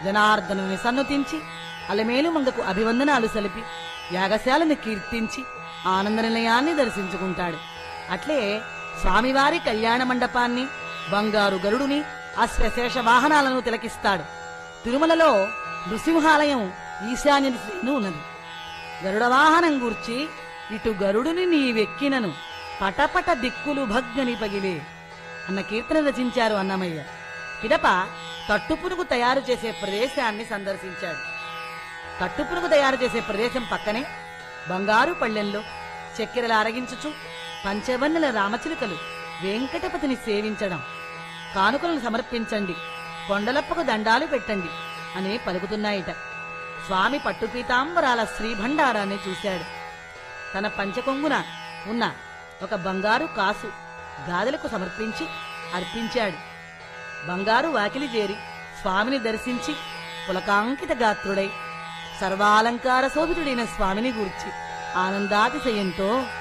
జనార్దనుని సన్నుతించి అలమేలు మంగకు అభివందనాలు సలిపి యాగశాలను కీర్తించి ఆనంద నిలయాన్ని దర్శించుకుంటాడు అట్లే స్వామివారి కళ్యాణ మండపాన్ని బంగారు గరుడుని అశ్వశేష వాహనాలను తిలకిస్తాడు తిరుమలలో నృసింహాలయం ఈశాన్య దిశను ఉన్నది గరుడ వాహనం గూర్చి ఇటు గరుడుని నీవెక్కినను పటపట దిక్కులు భగ్నని పగిలే అన్న కీర్తన రచించారు అన్నమయ్య పిదప తట్టుపురుగు తయారు చేసే ప్రదేశాన్ని సందర్శించాడు తట్టుపురుగు తయారు చేసే ప్రదేశం పక్కనే బంగారు పళ్ళెంలో చక్కెరలు అరగించుచు పంచవన్నెల రామచిలుకలు వెంకటపతిని సేవించడం కానుకలను సమర్పించండి కొండలప్పకు దండాలు పెట్టండి అని పలుకుతున్నాయిట స్వామి పట్టుపీతాంబరాల శ్రీభండారాన్ని చూశాడు తన పంచకొంగున ఉన్న ఒక బంగారు కాసు గాదెలకు సమర్పించి అర్పించాడు బంగారు వాకిలి చేరి స్వామిని దర్శించి పులకాంకిత గాత్రుడై సర్వాలంకార శోభితుడైన స్వామిని గూర్చి ఆనందాతిశయంతో